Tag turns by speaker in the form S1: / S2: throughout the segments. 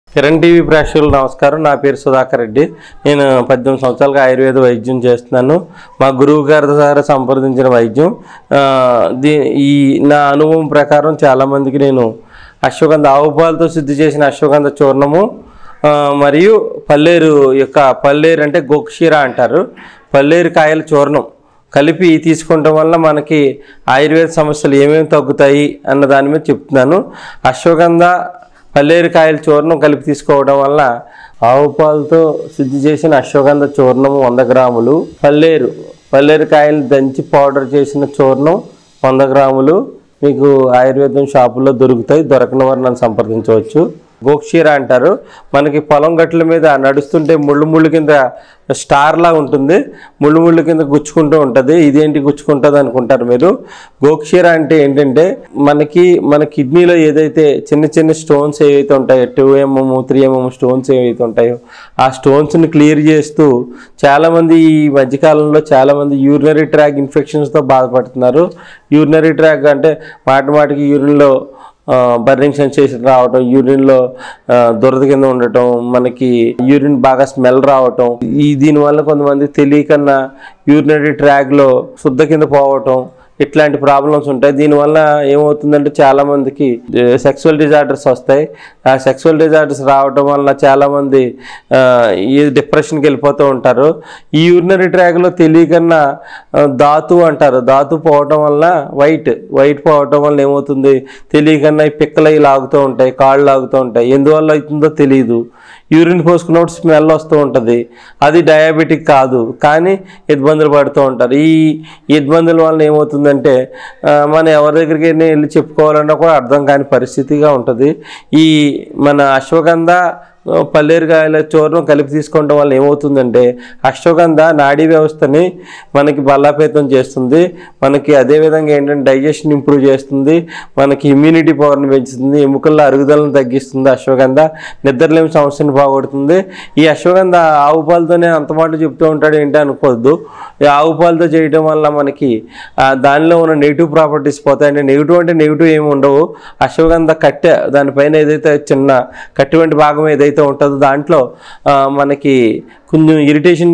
S1: Kiran TV ప్రేక్షకులు నమస్కారం నా పేరు సుధాకర్ రెడ్డి నేను పద్దెనిమిది సంవత్సరాలుగా ఆయుర్వేద వైద్యం చేస్తున్నాను మా గురువు గారి ద్వారా సంప్రదించిన వైద్యం ఆ, దీ ఈ నా అనుభవం ప్రకారం చాలామందికి నేను అశ్వగంధ ఆవు పాలతో శుద్ధి చేసిన అశ్వగంధ చూర్ణము ఆ, మరియు పల్లేరు యొక్క పల్లేరు అంటే గోక్షీర అంటారు పల్లేరు కాయల చూర్ణం కలిపి తీసుకోవటం వల్ల మనకి ఆయుర్వేద సమస్యలు ఏమేమి తగ్గుతాయి అన్న దాని మీద చెప్తున్నాను అశ్వగంధ పల్లేరుకాయల చూర్ణం కలిపి తీసుకోవడం వల్ల ఆవు పాలతో శుద్ధి చేసిన అశ్వగంధ చూర్ణము వంద గ్రాములు పల్లేరు పల్లేరుకాయలు దంచి పౌడర్ చేసిన చూర్ణం వంద గ్రాములు మీకు ఆయుర్వేదం షాపుల్లో దొరుకుతాయి దొరకని వారు నన్ను సంప్రదించవచ్చు గోక్షీర అంటారు మనకి పొలం గట్ల మీద నడుస్తుంటే ముళ్ళు ముళ్ళు కింద స్టార్ లా ఉంటుంది ముళ్ళు ముళ్ళు కింద గుచ్చుకుంటూ ఉంటుంది ఇదేంటి గుచ్చుకుంటుంది అనుకుంటారు మీరు గోక్షీర అంటే ఏంటంటే మనకి మన కిడ్నీలో ఏదైతే చిన్న చిన్న స్టోన్స్ ఏవైతే ఉంటాయో two mm three mm stones ఏవైతే ఉంటాయో ఆ స్టోన్స్ని క్లియర్ చేస్తూ చాలామంది ఈ మధ్యకాలంలో చాలామంది యూరినరీ ట్రాక్ ఇన్ఫెక్షన్స్తో బాధపడుతున్నారు యూరినరీ ట్రాక్ అంటే మాటి మాటికి యూరిన్లో బర్నింగ్ సెన్సేషన్ రావటం యూరిన్లో దురద కింద ఉండటం మనకి యూరిన్ బాగా స్మెల్ రావటం ఈ దీనివల్ల కొంతమంది తెలియకన్నా యూరినరీ ట్రాక్లో శుద్ధ కింద పోవటం ఇట్లాంటి ప్రాబ్లమ్స్ ఉంటాయి దీనివల్ల ఏమవుతుందంటే చాలామందికి సెక్సువల్ డిజార్డర్స్ వస్తాయి ఆ సెక్సువల్ డిజార్డర్స్ రావటం వల్ల చాలామంది ఆ, ఈ డిప్రెషన్కి వెళ్ళిపోతూ ఉంటారు ఈ యూరినరీ ట్రాక్లో తెలియకన్నా ఆ, ధాతు అంటారు ధాతు పోవటం వల్ల వైట్ వైట్ పోవటం వల్ల ఏమవుతుంది తెలియకన్నా ఈ పిక్కలు అవి లాగుతూ ఉంటాయి కాళ్ళు లాగుతూ ఉంటాయి ఎందువల్ల అవుతుందో తెలియదు యూరిన్ పోసుకున్నప్పుడు స్మెల్ వస్తూ ఉంటుంది అది డయాబెటిక్ కాదు కానీ ఇబ్బందులు పడుతూ ఉంటారు ఈ ఇబ్బందుల వల్ల ఏమవుతుందంటే ఆ, మనం ఎవరి దగ్గరికి వెళ్ళి చెప్పుకోవాలన్నా కూడా అర్థం కాని పరిస్థితిగా ఉంటుంది ఈ మన అశ్వగంధ ఆ, పల్లేరుకాయల చూర్ణం కలిపి తీసుకోవడం వల్ల ఏమవుతుందంటే అశ్వగంధ నాడీ వ్యవస్థని మనకి బలోపేతం చేస్తుంది మనకి అదేవిధంగా ఏంటంటే డైజెషన్ ఇంప్రూవ్ చేస్తుంది మనకి ఇమ్యూనిటీ పవర్ని పెంచుతుంది ఎముకల్లో అరుగుదలను తగ్గిస్తుంది అశ్వగంధ నిద్రలేమి సమస్యను పోగొడుతుంది ఈ అశ్వగంధ ఆవు పాలతోనే అంత మాట చెప్తూ ఉంటాడు ఏంటి అనుకోవద్దు ఈ ఆవు పాలతో చేయడం వల్ల మనకి ఆ, దానిలో ఉన్న నెగిటివ్ ప్రాపర్టీస్ పోతాయంటే నెగిటివ్ అంటే నెగిటివ్ ఏమి ఉండవు అశ్వగంధ కట్టె దానిపైన ఏదైతే చిన్న కట్టె వంటి భాగం ఏదైతే ఉంటుందో దాంట్లో ఆ, మనకి కొంచెం ఇరిటేషన్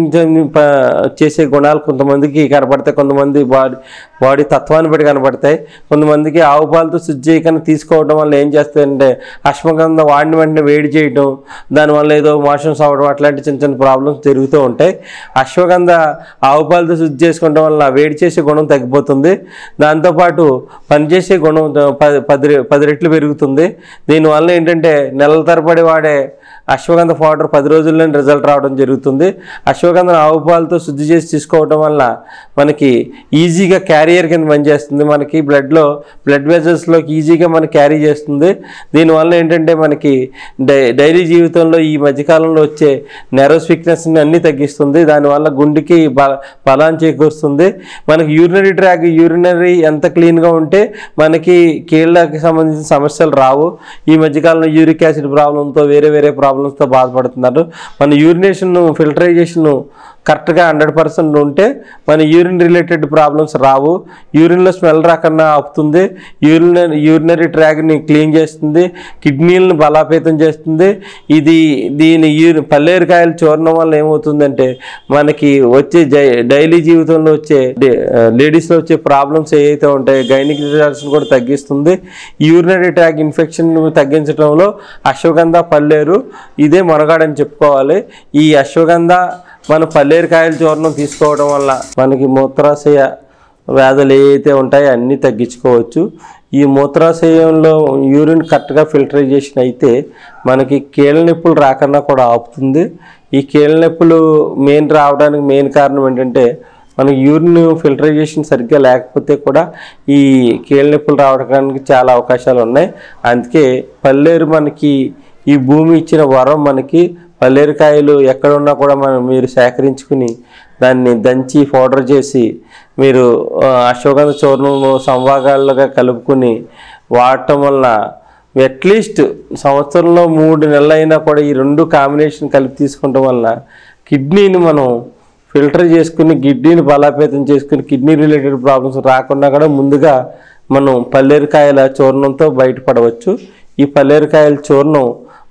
S1: చేసే గుణాలు కొంతమందికి కనపడతాయి కొంతమంది బాడీ బాడీ తత్వాన్ని బట్టి కనపడతాయి కొంతమందికి ఆవు పాలతో శుద్ధి చేయకుండా తీసుకోవడం వల్ల ఏం చేస్తాయంటే అశ్వగంధ వాడిన వెంటనే వేడి చేయడం దానివల్ల ఏదో మోషన్స్ అవ్వడం అట్లాంటి చిన్న చిన్న ప్రాబ్లమ్స్ జరుగుతూ ఉంటాయి అశ్వగంధ ఆవు పాలతో శుద్ధి చేసుకోవడం వల్ల వేడి చేసే గుణం తగ్గిపోతుంది దాంతోపాటు పనిచేసే గుణం పది పది రె- పది రెట్లు పెరుగుతుంది దీనివల్ల ఏంటంటే నెలల తరబడి వాడే అశ్వగంధ పౌడర్ పది రోజుల్లోనే రిజల్ట్ రావడం జరుగుతుంది అశ్వగంధ ఆవు పాలతో శుద్ధి చేసి తీసుకోవడం వల్ల మనకి ఈజీగా క్యారియర్ కింద పనిచేస్తుంది మనకి బ్లడ్లో బ్లడ్ వెజల్స్లోకి ఈజీగా మనకి క్యారీ చేస్తుంది దీనివల్ల ఏంటంటే మనకి డై డైలీ జీవితంలో ఈ మధ్యకాలంలో వచ్చే నెరోస్ వీక్నెస్ని అన్నీ తగ్గిస్తుంది దానివల్ల గుండెకి బ బలాన్ని చేకూరుస్తుంది మనకి యూరినరీ ట్రాక్ యూరినరీ ఎంత క్లీన్గా ఉంటే మనకి కీళ్ళకి సంబంధించిన సమస్యలు రావు ఈ మధ్యకాలంలో యూరిక్ యాసిడ్ ప్రాబ్లంతో వేరే వేరే ప్రాబ్లమ్స్తో బాధపడుతున్నారు మన యూరినేషన్ ఫిల్టరైజేషన్ కరెక్ట్గా హండ్రెడ్ పర్సెంట్ ఉంటే మన యూరిన్ రిలేటెడ్ ప్రాబ్లమ్స్ రావు యూరిన్లో స్మెల్ రాకుండా ఆపుతుంది యూరిన్ యూరినరీ ట్రాక్ని క్లీన్ చేస్తుంది కిడ్నీలను బలోపేతం చేస్తుంది ఇది దీని యూరి పల్లేరుకాయల చూర్ణం వల్ల ఏమవుతుందంటే మనకి వచ్చే జై డైలీ జీవితంలో వచ్చే లేడీస్లో వచ్చే ప్రాబ్లమ్స్ ఏవైతే ఉంటాయో గైనిక్ డిజార్డర్స్ని కూడా తగ్గిస్తుంది యూరినరీ ట్రాక్ ఇన్ఫెక్షన్ తగ్గించడంలో అశ్వగంధ పల్లేరు ఇదే మనగాడని చెప్పుకోవాలి ఈ అశ్వగంధ మన పల్లేరుకాయల చూర్ణం తీసుకోవడం వల్ల మనకి మూత్రాశయ వ్యాధులు ఏవైతే ఉంటాయో అన్నీ తగ్గించుకోవచ్చు ఈ మూత్రాశయంలో యూరిన్ కరెక్ట్గా ఫిల్టరైజేషన్ అయితే మనకి కీళ్ళ నొప్పులు రాకుండా కూడా ఆపుతుంది ఈ కీళ్ళ నొప్పులు మెయిన్ రావడానికి మెయిన్ కారణం ఏంటంటే మనకి యూరిన్ ఫిల్టరైజేషన్ సరిగ్గా లేకపోతే కూడా ఈ కీళ్ళ నొప్పులు రావడానికి చాలా అవకాశాలు ఉన్నాయి అందుకే పల్లేరు మనకి ఈ భూమి ఇచ్చిన వరం మనకి పల్లేరుకాయలు ఎక్కడ ఉన్నా కూడా మనం మీరు సేకరించుకుని దాన్ని దంచి పౌడర్ చేసి మీరు ఆ, అశ్వగంధ చూర్ణం సంవాగాలుగా కలుపుకుని వాడటం వల్ల అట్లీస్ట్ సంవత్సరంలో మూడు నెలలైనా కూడా ఈ రెండు కాంబినేషన్ కలిపి తీసుకోవటం వల్ల కిడ్నీని మనం ఫిల్టర్ చేసుకుని కిడ్నీని బలోపేతం చేసుకుని కిడ్నీ రిలేటెడ్ ప్రాబ్లమ్స్ రాకుండా కూడా ముందుగా మనం పల్లేరుకాయల చూర్ణంతో బయటపడవచ్చు ఈ పల్లేరుకాయల చూర్ణం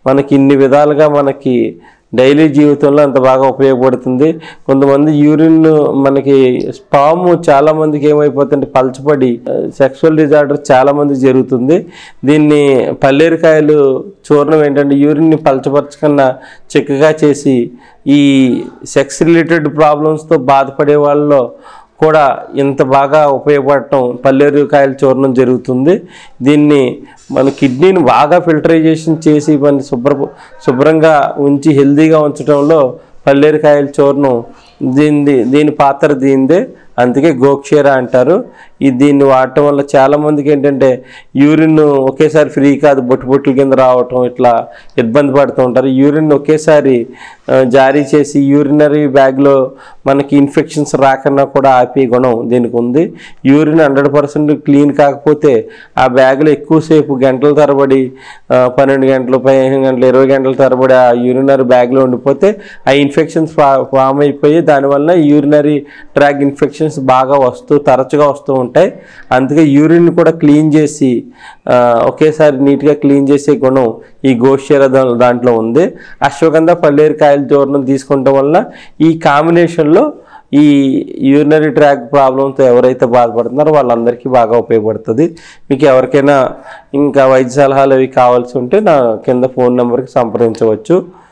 S1: మనకి ఇన్ని విధాలుగా మనకి డైలీ జీవితంలో అంత బాగా ఉపయోగపడుతుంది కొంతమంది యూరిన్ మనకి స్పాము చాలా మందికి ఏమైపోతుంటే పలచబడి సెక్సువల్ డిజార్డర్ చాలా మంది జరుగుతుంది దీన్ని పల్లేరుకాయలు చూర్ణం ఏంటంటే యూరిన్ని పలచపరచకుండా చిక్కగా చేసి ఈ సెక్స్ రిలేటెడ్ ప్రాబ్లమ్స్తో బాధపడే వాళ్ళలో కూడా ఇంత బాగా ఉపయోగపడటం పల్లేరుకాయల చూర్ణం జరుగుతుంది దీన్ని మన కిడ్నీని బాగా ఫిల్టరైజేషన్ చేసి మన శుభ్ర శుభ్రంగా ఉంచి హెల్తీగా ఉంచడంలో పల్లేరుకాయల చూర్ణం దీని దీని పాత్ర దీనిదే అందుకే గోక్షీర అంటారు ఈ దీన్ని వాడటం వల్ల చాలామందికి ఏంటంటే యూరిన్ ఒకేసారి ఫ్రీ కాదు బొట్టు బొట్టుల కింద రావటం ఇట్లా ఇబ్బంది పడుతూ ఉంటారు యూరిన్ ఒకేసారి ఆ, జారీ చేసి యూరినరీ బ్యాగ్లో మనకి ఇన్ఫెక్షన్స్ రాకుండా కూడా ఆపే గుణం దీనికి ఉంది యూరిన్ హండ్రెడ్ పర్సెంట్ క్లీన్ కాకపోతే ఆ బ్యాగ్లో ఎక్కువసేపు గంటల తరబడి ఆ, పన్నెండు గంటలు పదిహేను గంటలు ఇరవై గంటల తరబడి ఆ యూరినరీ బ్యాగ్లో ఉండిపోతే ఆ ఇన్ఫెక్షన్స్ ఫామ్ అయిపోయి దానివల్ల యూరినరీ ట్రాక్ ఇన్ఫెక్షన్స్ బాగా వస్తూ తరచుగా వస్తూ ఉంటాయి అందుకే యూరిన్ కూడా క్లీన్ చేసి ఆ, ఒకేసారి నీట్గా క్లీన్ చేసే గుణం ఈ గోషేర దా- దాంట్లో ఉంది అశ్వగంధ పల్లేరు కాయల చూర్ణం తీసుకోవటం వల్ల ఈ కాంబినేషన్లో ఈ యూరినరీ ట్రాక్ ప్రాబ్లంతో ఎవరైతే బాధపడుతున్నారో వాళ్ళందరికీ బాగా ఉపయోగపడుతుంది మీకు ఎవరికైనా ఇంకా వైద్య సలహాలు అవి కావాల్సి ఉంటే నా కింద ఫోన్ నెంబర్కి సంప్రదించవచ్చు